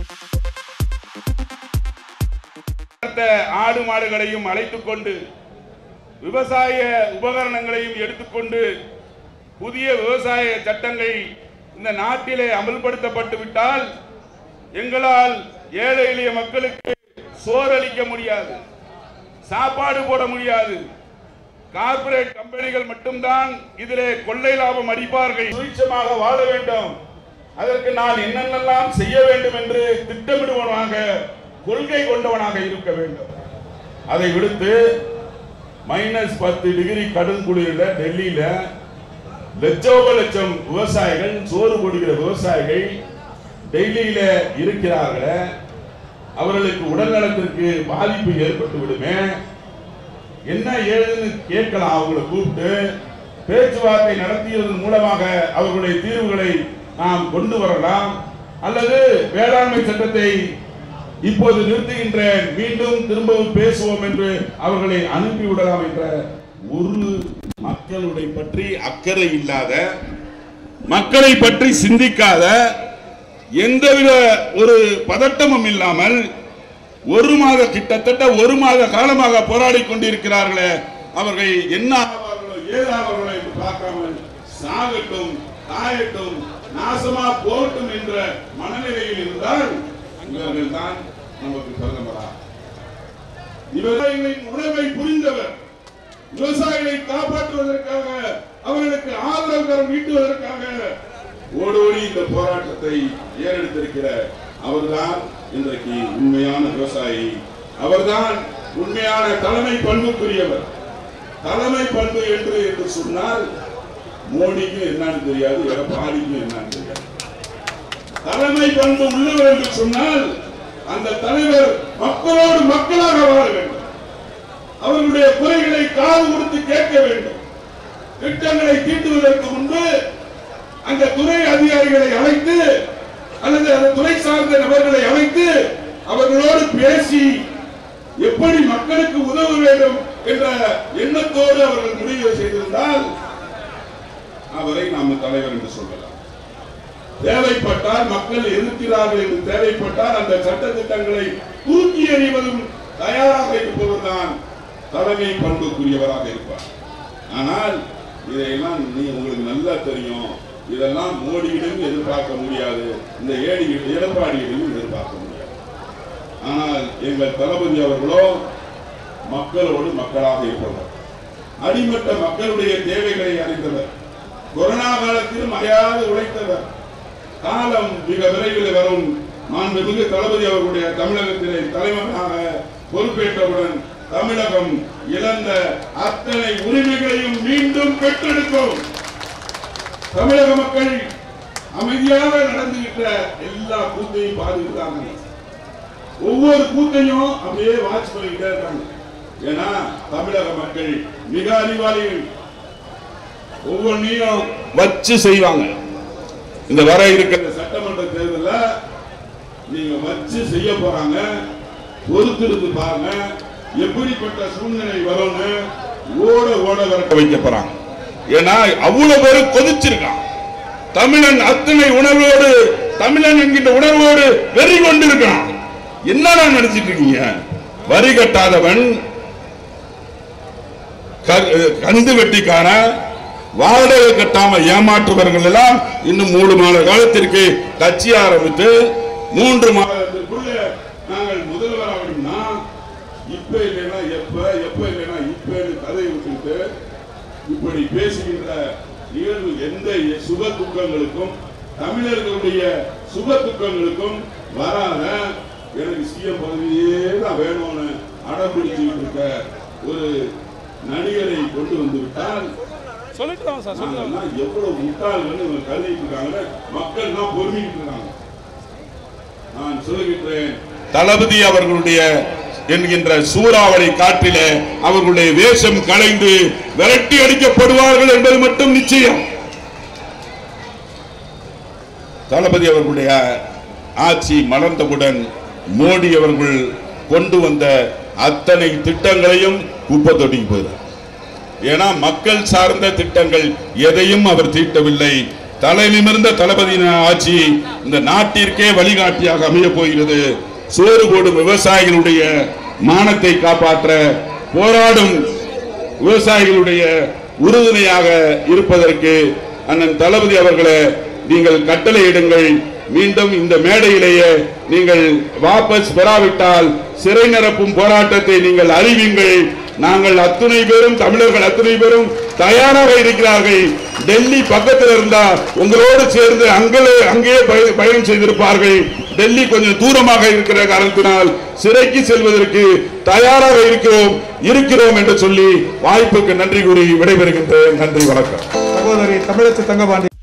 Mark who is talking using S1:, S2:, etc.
S1: வளர்த்த ஆடு மாடுகளையும் அழைத்துக் கொண்டு விவசாய உபகரணங்களையும் எடுத்துக்கொண்டு புதிய விவசாய சட்டங்கள் இந்த நாட்டிலே அமல்படுத்தப்பட்டு விட்டால் எங்களால் ஏழை எளிய மக்களுக்கு சோறளிக்க முடியாது சாப்பாடு போட முடியாது கார்ப்பரேட் கம்பெனிகள் மட்டும்தான் இதிலே கொள்ளை லாபம் அடிப்பார்கள் சுயட்சமாக வாழ வேண்டும் அதற்கு நான் என்னென்னலாம் செய்ய வேண்டும் என்று திட்டமிடுவனாக கொள்கை கொண்டவனாக இருக்க வேண்டும் அதை விடுத்து மைனஸ் பத்து டிகிரி கடும் குளிரில் டெல்லியில லட்சோப லட்சம் விவசாயிகள் சோறு போடுகிற விவசாயிகள் டெல்லியில இருக்கிறார்களே அவர்களுக்கு உடல்நலத்திற்கு பாதிப்பு ஏற்பட்டு விடுமே என்ன ஏதுன்னு கேட்கலாம் அவங்களை கூப்பிட்டு பேச்சுவார்த்தை நடத்தியதன் மூலமாக அவர்களுடைய தீர்வுகளை நாம் கொண்டு வரலாம் அல்லது வேளாண்மை சட்டத்தை இப்போது நிறுத்துகின்றேன் மீண்டும் திரும்பவும் பேசுவோம் என்று அவர்களை அனுப்பிவிடலாம் என்ற ஒரு மக்களுடைய பற்றி அக்கறை இல்லாத மக்களை பற்றி சிந்திக்காத எந்தவித ஒரு பதட்டமும் இல்லாமல் ஒரு மாத கிட்டத்தட்ட ஒரு மாத காலமாக போராடி கொண்டிருக்கிறார்களே அவர்கள் என்ன ஆவார்களோ ஏதாவார்களோ என்று பார்க்காமல் சாகட்டும் காயட்டும் நாசமா போகட்டும் என்ற மனநிலையில் இருந்தால் இவர்கள் தான் நமக்கு பிரதமரா விவசாயிகளின் உணவை புரிந்தவர் விவசாயிகளை காப்பாற்றுவதற்காக அவர்களுக்கு ஆதரவு கரம் நீட்டுவதற்காக ஓடோடி இந்த போராட்டத்தை ஏறெடுத்திருக்கிற அவர்தான் இன்றைக்கு உண்மையான விவசாயி அவர்தான் உண்மையான தலைமை பண்புக்குரியவர் தலைமை பண்பு என்று என்று சொன்னால் மோடிக்கு என்னன்னு தெரியாது எடப்பாடிக்கும் என்னன்னு தெரியாது தலைமை பண்பு உள்ளவர் என்று சொன்னால் அந்த தலைவர் மக்களோடு மக்களாக வாழ வேண்டும் அவர்களுடைய குறைகளை காது கொடுத்து கேட்க வேண்டும் திட்டங்களை தீட்டுவதற்கு முன்பு அந்த துறை அதிகாரிகளை அழைத்து அல்லது அந்த துறை சார்ந்த நபர்களை அழைத்து அவர்களோடு பேசி எப்படி மக்களுக்கு உதவ வேண்டும் என்ற எண்ணத்தோடு அவர்கள் முடிவு செய்திருந்தால் அவரை நாம் தலைவர் என்று சொல்லலாம் தேவைப்பட்டால் மக்கள் எதிர்க்கிறார்கள் என்று தேவைப்பட்டால் அந்த சட்ட திட்டங்களை தூக்கி எறிவதும் தயாராக இருப்பவர்தான் தலைமை பண்புக்குரியவராக இருப்பார் ஆனால் இதையெல்லாம் நீ உங்களுக்கு நல்லா தெரியும் இதெல்லாம் மோடியிடம் எதிர்பார்க்க முடியாது இந்த ஏடி எடப்பாடியிடம் எதிர்பார்க்க முடியாது ஆனால் எங்கள் தளபதி அவர்களோ மக்களோடு மக்களாக இருப்பவர் அடிமட்ட மக்களுடைய தேவைகளை அறிந்தவர் கொரோனா காலத்திலும் அயாது உழைத்தவர் காலம் மிக விரைவில் வரும் மாண்புமிகு தளபதி அவர்களுடைய தமிழகத்திலே தலைவராக பொறுப்பேற்றவுடன் தமிழகம் இழந்த அத்தனை உரிமைகளையும் மீண்டும் பெற்றெடுக்கும் தமிழக மக்கள் அமைதியாக நடந்துகிட்ட எல்லா கூத்தையும் பாதுகாத்தாங்க ஒவ்வொரு கூத்தையும் அப்படியே வாட்ச் பண்ணிக்கிட்டே இருக்காங்க ஏன்னா தமிழக மக்கள் மிக அறிவாளிகள் ஒவ்வொன்றையும் வச்சு செய்வாங்க இந்த வர இருக்கிற சட்டமன்ற தேர்தலில் நீங்க வச்சு செய்ய போறாங்க பொறுத்திருந்து பாருங்க எப்படிப்பட்ட சூழ்நிலை வரும்னு ஓட ஓட விரட்ட வைக்க போறாங்க ஏன்னா அவ்வளவு பேரு கொதிச்சிருக்கான் தமிழன் அத்தனை உணர்வோடு தமிழன் என்கின்ற உணர்வோடு வெறி கொண்டிருக்கான் என்னடா நினைச்சிட்டு இருக்கீங்க வரி கட்டாதவன் க- கந்து வெட்டிக்கான வாடகை கட்டாம ஏமாற்றுவர்கள் எல்லாம் இன்னும் மூணு மாத காலத்திற்கு கட்சி ஆரம்பித்து மூன்று மாதத்திற்குள்ள நாங்கள் முதல்வர் ஆகணும்னா இப்ப இல்லைன்னா எப்ப எப்ப இல்லைன்னா இப்பன்னு கதையை விட்டுட்டு இப்படி பேசுகின்ற நிகழ்வு எந்த சுக துக்கங்களுக்கும் தமிழர்களுடைய சுக துக்கங்களுக்கும் வராத எனக்கு சிஎம் பதவியே தான் வேணும்னு அடம்பிடிச்சுக்கிட்டு இருக்க ஒரு நடிகரை கொண்டு வந்து விட்டால்
S2: சொல்லிட்டு சார்
S1: நாங்கெல்லாம் எவ்வளவு முட்டாள்கள் இவங்க கருதிட்டு இருக்காங்க மக்கள் தான் பொறுமிக்கிட்டு இருக்காங்க நான் சொல்லுகின்றேன் தளபதி அவர்களுடைய என்கின்ற சூறாவளி காற்றிலே அவர்களுடைய வேஷம் கலைந்து விரட்டி அடிக்கப்படுவார்கள் என்பது மட்டும் நிச்சயம் தளபதி அவர்களுடைய ஆட்சி மலர்ந்தவுடன் மோடி அவர்கள் கொண்டு வந்த அத்தனை திட்டங்களையும் குப்பை தொட்டிக்கு போயிடும் ஏன்னா மக்கள் சார்ந்த திட்டங்கள் எதையும் அவர் தீட்டவில்லை தலை நிமிர்ந்த தளபதியின் ஆட்சி இந்த நாட்டிற்கே வழிகாட்டியாக அமைய போகிறது சோறு போடும் விவசாயிகளுடைய மானத்தை காப்பாற்ற போராடும் விவசாயிகளுடைய உறுதுணையாக இருப்பதற்கு அண்ணன் தளபதி அவர்களே நீங்கள் கட்டளையிடுங்கள் மீண்டும் இந்த மேடையிலேயே நீங்கள் வாபஸ் பெறாவிட்டால் சிறை நிரப்பும் போராட்டத்தை நீங்கள் அறிவிங்கள் நாங்கள் அத்துணை பேரும் தமிழர்கள் அத்துணை பேரும் தயாராக இருக்கிறார்கள் டெல்லி பக்கத்தில் இருந்தா உங்களோடு சேர்ந்து அங்கே அங்கேயே பய- பயணம் செய்திருப்பார்கள் டெல்லி கொஞ்சம் தூரமாக இருக்கிற காரணத்தினால் சிறைக்கு செல்வதற்கு தயாராக இருக்கிறோம் இருக்கிறோம் என்று சொல்லி வாய்ப்புக்கு நன்றி கூறி விடைபெறுகின்றேன் நன்றி வணக்கம்
S2: சகோதரி தமிழச்சி தங்கபாண்டி